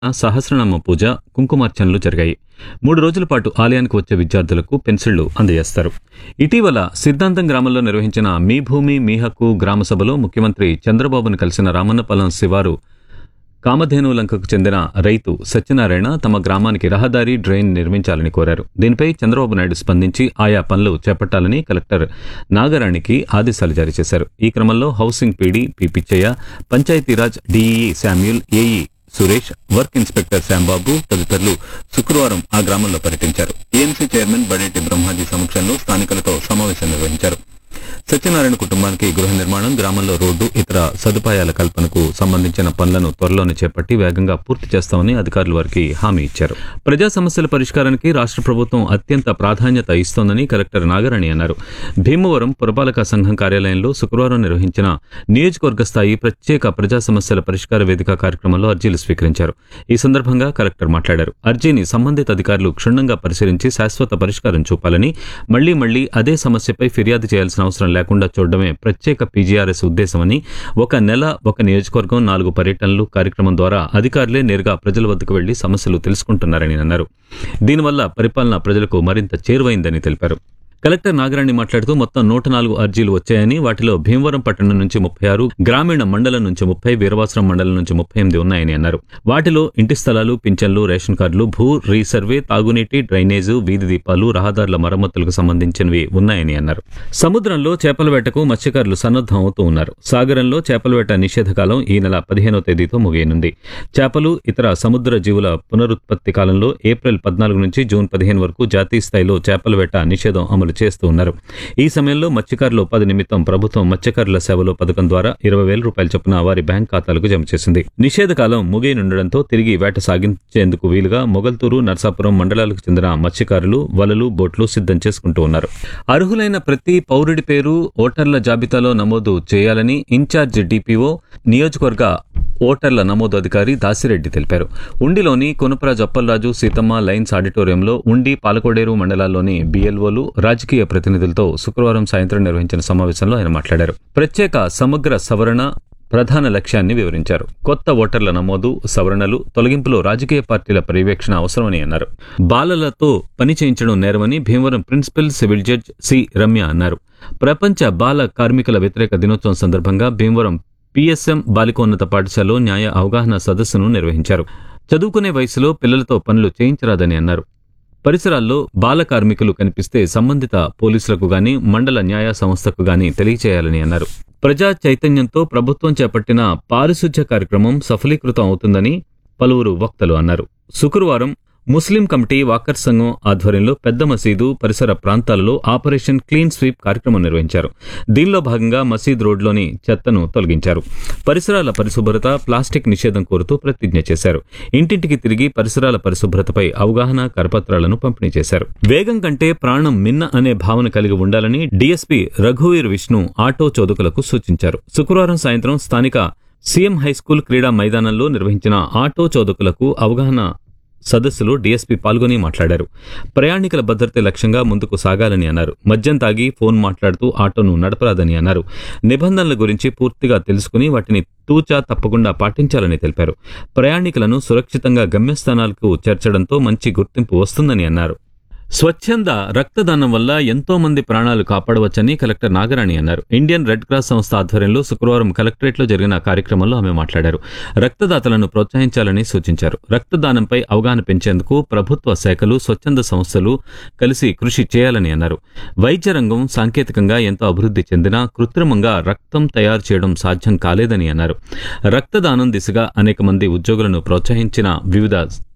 సహస్రనామ పూజ కుంకుమార్చనలు జరిగాయి మూడు రోజుల పాటు ఆలయానికి వచ్చే విద్యార్థులకు పెన్సిళ్లు అందజేస్తారు ఇటీవల సిద్ధాంతం గ్రామంలో నిర్వహించిన మీ భూమి మీ హక్కు గ్రామ సభలో ముఖ్యమంత్రి చంద్రబాబును కలిసిన రామన్నపల్లం శివారు కామధేను లంకకు చెందిన రైతు సత్యనారాయణ తమ గ్రామానికి రహదారి డ్రైన్ నిర్మించాలని కోరారు దీనిపై చంద్రబాబు నాయుడు స్పందించి ఆయా పనులు చేపట్టాలని కలెక్టర్ నాగరాణికి ఆదేశాలు జారీ చేశారు ఈ క్రమంలో housing PD P Pichaiah Panchayati Raj DE Samuel AE Suresh work inspector Shyambabu తదితరులు శుక్రవారం ఆ గ్రామంలో పర్యటించారు ఏఎంసీ చైర్మన్ బడేటి బ్రహ్మాజీ సమక్షంలో స్థానికులతో సమావేశం నిర్వహించారు సత్యనారాయణ కుటుంబానికి గృహ నిర్మాణం గ్రామంలో రోడ్డు ఇతర సదుపాయాల కల్పనకు సంబంధించిన పనులను త్వరలోనే చేపట్టి వేగంగా పూర్తి చేస్తామని అధికారులు వారికి హామీ ఇచ్చారు ప్రజా సమస్యల పరిష్కారానికి రాష్ట్ర ప్రభుత్వం అత్యంత ప్రాధాన్యత ఇస్తోందని కలెక్టర్ నాగరాణి అన్నారు భీమవరం పురపాలక సంఘం కార్యాలయంలో శుక్రవారం నిర్వహించిన నియోజకవర్గ స్థాయి ప్రత్యేక ప్రజా సమస్యల పరిష్కార వేదిక కార్యక్రమంలో అర్జీలు స్వీకరించారు ఈ సందర్భంగా కలెక్టర్ మాట్లాడారు అర్జీని సంబంధిత అధికారులు క్షుణ్ణంగా పరిశీలించి శాశ్వత పరిష్కారం చూపాలని మళ్లీ మళ్లీ అదే సమస్యపై ఫిర్యాదు చేయాల్సిన అవసరం లేకుండా చూడడమే ప్రత్యేక పీజీఆర్ఎస్ ఉద్దేశమని ఒక నెల ఒక నియోజకవర్గం నాలుగు పర్యటనలు కార్యక్రమం ద్వారా అధికారులే నేరుగా ప్రజల వద్దకు వెళ్లి సమస్యలు తెలుసుకుంటున్నారని అన్నారు దీనివల్ల పరిపాలన ప్రజలకు మరింత చేరువైందని తెలిపారు కలెక్టర్ నాగరాణి మాట్లాడుతూ మొత్తం నూట నాలుగు అర్జీలు వచ్చాయని వాటిలో భీమవరం పట్టణం నుంచి ముప్పై ఆరు గ్రామీణ మండలం నుంచి ముప్పై వీరవాసరం మండలం నుంచి ముప్పై ఎనిమిది ఉన్నాయని అన్నారు వాటిలో ఇంటి స్థలాలు పింఛన్లు రేషన్ కార్డులు భూ రీసర్వే తాగునీటి డ్రైనేజు వీధి దీపాలు రహదారుల మరమ్మతులకు సంబంధించినవి ఉన్నాయని అన్నారు సముద్రంలో చేపల వేటకు మత్స్యకారులు సన్నద్దం అవుతూ ఉన్నారు సాగరంలో చేపల వేట నిషేధకాలం ఈ నెల పదిహేనో తేదీతో ముగియనుంది చేపలు ఇతర సముద్ర జీవుల పునరుత్పత్తి కాలంలో ఏప్రిల్ పద్నాలుగు నుంచి జూన్ పదిహేను వరకు జాతీయ స్థాయిలో చేపల వేట నిషేధం అమలు చేస్తూ ఉన్నారు ఈ సమయంలో మత్స్యకారుల ఉపాధి నిమిత్తం ప్రభుత్వం మత్స్యకారుల సేవలో పథకం ద్వారా ఇరవై వేల రూపాయల చొప్పున వారి బ్యాంక్ ఖాతాలకు జమ చేసింది నిషేధకాలం ముగియనుండడంతో తిరిగి వేట సాగించేందుకు వీలుగా మొగల్తూరు నర్సాపురం మండలాలకు చెందిన మత్స్యకారులు వలలు బోట్లు సిద్ధం చేసుకుంటూ ఉన్నారు అర్హులైన ప్రతి పౌరుడి పేరు ఓటర్ల జాబితాలో నమోదు చేయాలని ఇన్ఛార్జ్ డిపిఓ నియోజకవర్గ ఓటర్ల నమోదు అధికారి దాసిరెడ్డి తెలిపారు ఉండిలోని కొనుప్రాజ్ అప్పలరాజు సీతమ్మ లైన్స్ ఆడిటోరియంలో ఉండి పాలకోడేరు మండలాల్లోని బిఎల్ఓలు రాజకీయ ప్రతినిధులతో శుక్రవారం సాయంత్రం నిర్వహించిన సమావేశంలో ఆయన మాట్లాడారు ప్రత్యేక సమగ్ర సవరణ ప్రధాన లక్ష్యాన్ని వివరించారు కొత్త ఓటర్ల నమోదు సవరణలు తొలగింపులో రాజకీయ పార్టీల పర్యవేక్షణ అవసరమని అన్నారు బాలలతో పని చేయించడం నేరమని Bhimavaram principal civil judge C Ramya అన్నారు ప్రపంచ బాల కార్మికుల వ్యతిరేక దినోత్సవం సందర్భంగా భీమవరం పిఎస్ఎం బాలికోన్నత పాఠశాలలో న్యాయ అవగాహన సదస్సును నిర్వహించారు చదువుకునే వయసులో పిల్లలతో పనులు చేయించరాదని అన్నారు పరిసరాల్లో బాల కార్మికులు కనిపిస్తే సంబంధిత పోలీసులకు గాని మండల న్యాయ సంస్థకు గాని తెలియచేయాలని అన్నారు ప్రజా చైతన్యంతో ప్రభుత్వం చేపట్టిన పారిశుధ్య కార్యక్రమం సఫలీకృతం అవుతుందని పలువురు వక్తలు అన్నారు శుక్రవారం ముస్లిం కమిటీ వాకర్ సంఘం ఆధ్వర్యంలో పెద్ద మసీదు పరిసర ప్రాంతాలలో ఆపరేషన్ క్లీన్ స్వీప్ కార్యక్రమం నిర్వహించారు దీనిలో భాగంగా మసీద్ రోడ్లోని చెత్తను తొలగించారు పరిసరాల పరిశుభ్రత ప్లాస్టిక్ నిషేధం కోరుతూ ప్రతిజ్ఞ చేశారు ఇంటింటికి తిరిగి పరిసరాల పరిశుభ్రతపై అవగాహన కరపత్రాలను పంపిణీ చేశారు వేగం కంటే ప్రాణం మిన్న అనే భావన కలిగి ఉండాలని డీఎస్పీ రఘువీర్ విష్ణు ఆటో చోదకులకు సూచించారు శుక్రవారం సాయంత్రం స్థానిక సీఎం హైస్కూల్ క్రీడా మైదానంలో నిర్వహించిన ఆటో చోదకులకు అవగాహన సదస్సులో డీఎస్పీ పాల్గొని మాట్లాడారు ప్రయాణికుల భద్రత లక్ష్యంగా ముందుకు సాగాలని అన్నారు మద్యం తాగి ఫోన్ మాట్లాడుతూ ఆటోను నడపరాదని అన్నారు నిబంధనల గురించి పూర్తిగా తెలుసుకుని వాటిని తూచా తప్పకుండా పాటించాలని తెలిపారు ప్రయాణికులను సురక్షితంగా గమ్యస్థానాలకు చేర్చడంతో మంచి గుర్తింపు వస్తుందని అన్నారు స్వచ్ఛంద రక్తదానం వల్ల ఎంతో మంది ప్రాణాలు కాపాడవచ్చని కలెక్టర్ నాగరాణి అన్నారు ఇండియన్ రెడ్ క్రాస్ సంస్థ ఆధ్వర్యంలో శుక్రవారం కలెక్టరేట్లో జరిగిన కార్యక్రమంలో ఆమె మాట్లాడారు రక్తదాతలను ప్రోత్సహించాలని సూచించారు రక్తదానంపై అవగాహన పెంచేందుకు ప్రభుత్వ శాఖలు స్వచ్ఛంద సంస్థలు కలిసి కృషి చేయాలని అన్నారు వైద్య రంగం సాంకేతికంగా ఎంతో అభివృద్ధి చెందినా కృత్రిమంగా రక్తం తయారు చేయడం సాధ్యం కాలేదని అన్నారు రక్తదానం దిశగా అనేక మంది ఉద్యోగులను ప్రోత్సహించిన వివిధ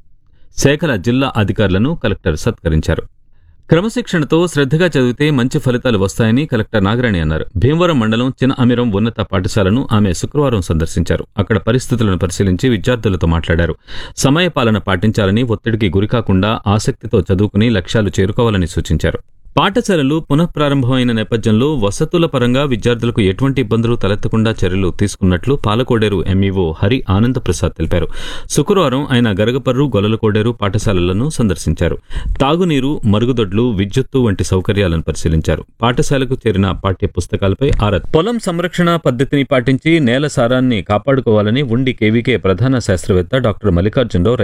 శాఖల జిల్లా అధికారులను కలెక్టర్ సత్కరించారు క్రమశిక్షణతో శ్రద్ధగా చదివితే మంచి ఫలితాలు వస్తాయని కలెక్టర్ నాగరాణి అన్నారు భీమవరం మండలం చిన్న అమిరం ఉన్నత పాఠశాలను ఆమె శుక్రవారం సందర్శించారు అక్కడ పరిస్థితులను పరిశీలించి విద్యార్థులతో మాట్లాడారు సమయపాలన పాటించాలని ఒత్తిడికి గురికాకుండా ఆసక్తితో చదువుకుని లక్ష్యాలు చేరుకోవాలని సూచించారు పాఠశాలలు పునఃప్రారంభమైన నేపథ్యంలో వసతుల పరంగా విద్యార్థులకు ఎటువంటి ఇబ్బందులు తలెత్తకుండా చర్యలు తీసుకున్నట్లు పాలకోడేరు ఎంఈఓ హరి ఆనంద్ ప్రసాద్ తెలిపారు శుక్రవారం ఆయన గరగపర్రు గొల్లలకోడేరు పాఠశాలలను సందర్శించారు తాగునీరు మరుగుదొడ్లు విద్యుత్తు వంటి సౌకర్యాలను పరిశీలించారు పాఠశాలకు చేరిన పాఠ్య పుస్తకాలపై ఆరా పొలం సంరక్షణ పద్ధతిని పాటించి నేల సారాన్ని కాపాడుకోవాలని ఉండి కేవీకే ప్రధాన శాస్త్రవేత్త డాక్టర్ మల్లికార్జునరావు